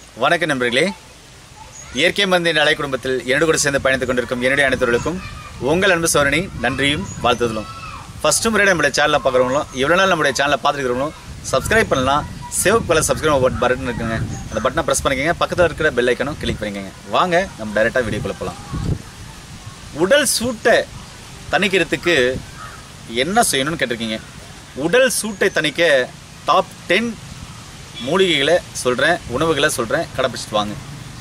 வணக்கம் நண்பர்களே இயற்கை மருந்து என்ற அலை குடும்பத்தில் என்னோடு கூட சேர்ந்து பயணித்துக் கொண்டிருக்கும் என்னுடைய அனைத்தவர்களுக்கும் உங்கள் அன்பு சோரணி நன்றியும் வாழ்த்துதலும் ஃபஸ்ட்டு முறையாக நம்மளுடைய சேனலை பார்க்குறவங்களும் இவ்வளோ நாள் நம்மளுடைய சேனலை பார்த்துருக்கிறவங்களும் சப்ஸ்கிரைப் பண்ணலாம் சேவ் கலர் சப்ஸ்கிரைப் பட்டன் இருக்குங்க அந்த பட்டனை ப்ரெஸ் பண்ணிக்கங்க பக்கத்தில் இருக்கிற பெல் ஐக்கனும் கிளிக் பண்ணிக்கங்க வாங்க நம்ம டைரெக்டாக வீடியோக்குள்ளே போகலாம் உடல் சூட்டை தணிக்கிறதுக்கு என்ன செய்யணும்னு கேட்டிருக்கீங்க உடல் சூட்டை தணிக்க டாப் டென் மூலிகைகளை சொல்கிறேன் உணவுகளை சொல்கிறேன் கடைப்பிடிச்சிட்டு வாங்க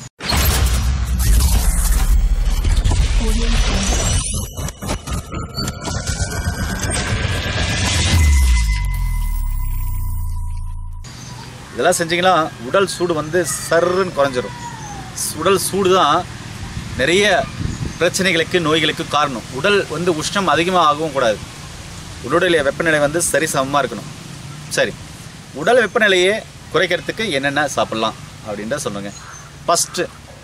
இதெல்லாம் செஞ்சீங்கன்னா உடல் சூடு வந்து சர்ன்னு குறைஞ்சிரும் உடல் சூடு தான் நிறைய பிரச்சனைகளுக்கு நோய்களுக்கு காரணம் உடல் வந்து உஷ்ணம் அதிகமாக ஆகவும் கூடாது உடலுடைய வெப்பநிலை வந்து சரி சமமாக இருக்கணும் சரி உடல் வெப்பநிலையை குறைக்கிறதுக்கு என்னென்ன சாப்பிட்லாம் அப்படின்றத சொல்லுங்க first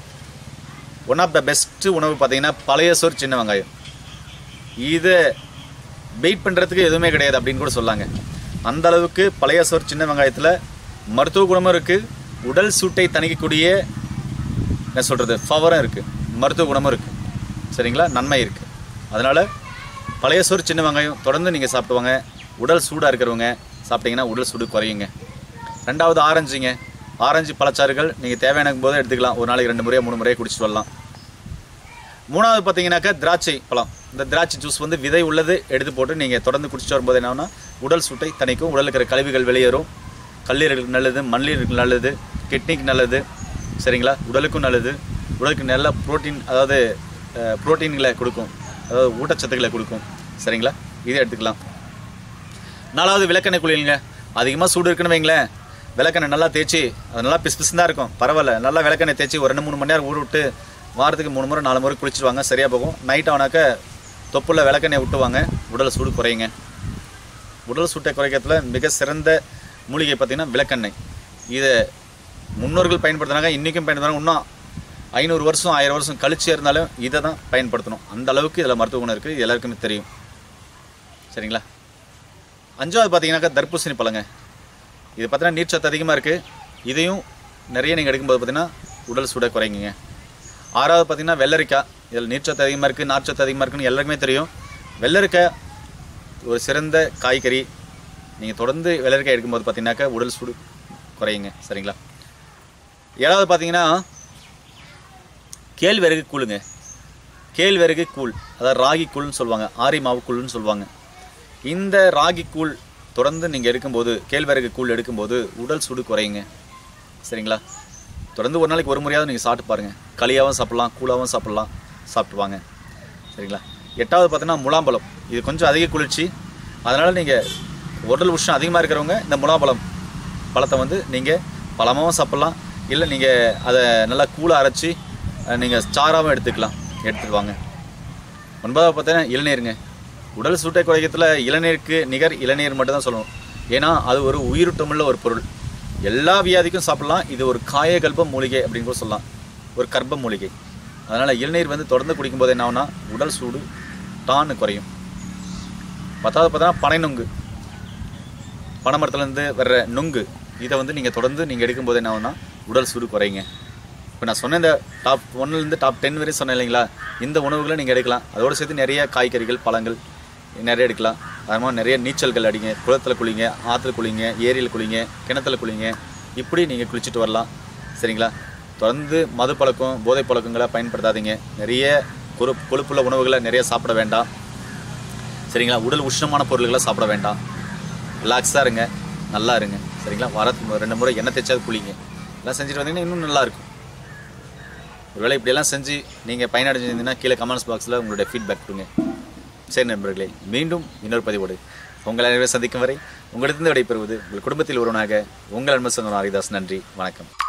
one of the best உணவு பார்த்தீங்கன்னா பழைய சோறு சின்ன வெங்காயம் இதை வெயிட் பண்ணுறதுக்கு எதுவுமே கிடையாது அப்படின்னு கூட சொல்லாங்க அந்த அளவுக்கு பழைய சோறு சின்ன வெங்காயத்தில் மருத்துவ குணமும் இருக்குது உடல் சூட்டை தணிக்கக்கூடிய என்ன சொல்கிறது பவரும் இருக்குது மருத்துவ குணமும் இருக்குது சரிங்களா நன்மை இருக்குது அதனால் பழைய சோறு சின்ன வெங்காயம் தொடர்ந்து நீங்கள் சாப்பிடுவாங்க உடல் சூடாக இருக்கிறவங்க சாப்பிட்டீங்கன்னா உடல் சூடு குறையுங்க ரெண்டாவது ஆரஞ்சுங்க ஆரஞ்சு பழச்சாறுகள் நீங்கள் தேவையான போது எடுத்துக்கலாம் ஒரு நாளைக்கு ரெண்டு முறையாக மூணு முறையாக குடிச்சிட்டு வரலாம் மூணாவது பார்த்தீங்கன்னாக்கா திராட்சை பழம் இந்த திராட்சை ஜூஸ் வந்து விதை உள்ளது எடுத்து போட்டு நீங்கள் தொடர்ந்து குடிச்சிட்டு வரும்போது என்னன்னா உடல் சூட்டை தணிக்கும் உடலில் இருக்கிற கழிவுகள் வெளியேறும் கல்லீரலுக்கு நல்லது மண்ணீரலுக்கு நல்லது கிட்னிக்கு நல்லது சரிங்களா உடலுக்கும் நல்லது உடலுக்கு நல்ல புரோட்டீன் அதாவது புரோட்டீன்களை கொடுக்கும் அதாவது ஊட்டச்சத்துக்களை கொடுக்கும் சரிங்களா இதை எடுத்துக்கலாம் நாலாவது விளக்கெண்ணெய் குளியலுங்க அதிகமாக சூடு இருக்குன்னு வைங்களேன் விளக்கெண்ணெய் நல்லா தேய்ச்சி அது நல்லா பிசு பிசுன்னு தான் இருக்கும் பரவாயில்ல நல்லா விளக்கெண்ணெய் தேய்ச்சி ஒரு ரெண்டு மூணு மணி நேரம் ஊற விட்டு வாரத்துக்கு மூணு முறை நாலு முறை குளிச்சிடுவாங்க சரியாக போகும் நைட் ஆனாக்க தொப்புல விளக்கெண்ணெய் விட்டுவாங்க உடல் சூடு குறையுங்க உடல் சூட்டை குறைக்கிறதுல மிக சிறந்த மூலிகை பார்த்திங்கன்னா விளக்கெண்ணெய் இதை முன்னோர்கள் பயன்படுத்தினாங்க இன்றைக்கும் பயன்படுத்துனாங்க இன்னும் ஐநூறு வருஷம் ஆயிரம் வருஷம் கழிச்சு இருந்தாலும் இதை தான் பயன்படுத்தணும் அந்த அளவுக்கு இதில் மருத்துவ குணம் இருக்குது இது எல்லாருக்குமே தெரியும் சரிங்களா அஞ்சாவது பார்த்தீங்கன்னாக்கா தர்பூசணி பழங்க இது பார்த்தீங்கன்னா நீர்ச்சத்து அதிகமாக இருக்குது இதையும் நிறைய நீங்கள் எடுக்கும்போது பார்த்தீங்கன்னா உடல் சூடை குறைங்குங்க ஆறாவது பார்த்தீங்கன்னா வெள்ளரிக்காய் இதில் நீர்ச்சத்து அதிகமாக இருக்குது நார்ச்சத்து அதிகமாக இருக்குன்னு எல்லாருக்குமே தெரியும் வெள்ளரிக்காய் ஒரு சிறந்த காய்கறி நீங்கள் தொடர்ந்து வெள்ளரிக்காய் எடுக்கும்போது பார்த்தீங்கன்னாக்கா உடல் சூடு குறையுங்க சரிங்களா ஏழாவது பார்த்தீங்கன்னா கேழ்வரகு கூழுங்க கேழ்வரகு கூழ் அதாவது ராகி கூழ்னு சொல்லுவாங்க ஆரி மாவு கூழ்னு சொல்லுவாங்க இந்த ராகி கூழ் தொடர்ந்து நீங்கள் எடுக்கும்போது கேழ்வரகு கூழ் எடுக்கும்போது உடல் சூடு குறையுங்க சரிங்களா தொடர்ந்து ஒரு நாளைக்கு ஒரு முறையாவது நீங்கள் சாப்பிட்டு பாருங்கள் களியாகவும் சாப்பிட்லாம் கூழாகவும் சாப்பிட்லாம் சாப்பிட்டு வாங்க சரிங்களா எட்டாவது பார்த்தீங்கன்னா முலாம்பழம் இது கொஞ்சம் அதிக குளிர்ச்சி அதனால் நீங்கள் உடல் உஷ்ணம் அதிகமாக இருக்கிறவங்க இந்த முலாம்பழம் பழத்தை வந்து நீங்கள் பழமாகவும் சாப்பிட்லாம் இல்லை நீங்கள் அதை நல்லா கூழாக அரைச்சி நீங்கள் சாராகவும் எடுத்துக்கலாம் எடுத்துட்டு வாங்க ஒன்பதாவது பார்த்தீங்கன்னா இளநீருங்க உடல் சூட்டை குறைக்கிறதுல இளநீருக்கு நிகர் இளநீர் மட்டும் தான் சொல்லணும் ஏன்னா அது ஒரு உயிரூட்டமுள்ள ஒரு பொருள் எல்லா வியாதிக்கும் சாப்பிடலாம் இது ஒரு காயகல்ப மூலிகை அப்படின்னு கூட சொல்லலாம் ஒரு கர்ப்ப மூலிகை அதனால் இளநீர் வந்து தொடர்ந்து குடிக்கும்போது என்ன ஆகும்னா உடல் சூடு டான்னு குறையும் பத்தாவது பார்த்தோன்னா பனை நுங்கு பனைமரத்துலேருந்து வர்ற நுங்கு இதை வந்து நீங்கள் தொடர்ந்து நீங்கள் எடுக்கும்போது என்ன ஆகும்னா உடல் சூடு குறையுங்க இப்போ நான் சொன்ன இந்த டாப் ஒன்னுலேருந்து டாப் டென் வரையும் சொன்னேன் இல்லைங்களா இந்த உணவுகளை நீங்கள் எடுக்கலாம் அதோடு சேர்த்து நிறைய காய்கறிகள் பழங்கள் நிறைய எடுக்கலாம் அது மாதிரி நிறைய நீச்சல்கள் அடிங்க குளத்தில் குளிங்க ஆற்றுல குளிங்க ஏரியில் குளிங்க கிணத்துல குளிங்க இப்படி நீங்கள் குளிச்சுட்டு வரலாம் சரிங்களா தொடர்ந்து மது பழக்கம் போதை பழக்கங்களை பயன்படுத்தாதீங்க நிறைய கொழு கொழுப்புள்ள உணவுகளை நிறைய சாப்பிட வேண்டாம் சரிங்களா உடல் உஷ்ணமான பொருள்களை சாப்பிட வேண்டாம் ரிலாக்ஸாக இருங்க நல்லா இருங்க சரிங்களா வாரத்துக்கு ரெண்டு முறை எண்ணெய் தேய்ச்சாது குளிங்க எல்லாம் செஞ்சுட்டு வந்தீங்கன்னா இன்னும் நல்லாயிருக்கும் ஒருவேளை இப்படியெல்லாம் செஞ்சு நீங்கள் பயனடைஞ்சிருந்தீங்கன்னா கீழே கமெண்ட்ஸ் பாக்ஸில் உங்களுடைய ஃபீட்பேக் கொடுங்க சரி நண்பர்களே மீண்டும் இன்னொரு பதிவோடு உங்கள் அனைவரை சந்திக்கும் வரை உங்களிடத்திலிருந்து விடைபெறுவது உங்கள் குடும்பத்தில் ஒருவனாக உங்கள் அன்பு சொன்ன ஹரிதாஸ் நன்றி வணக்கம்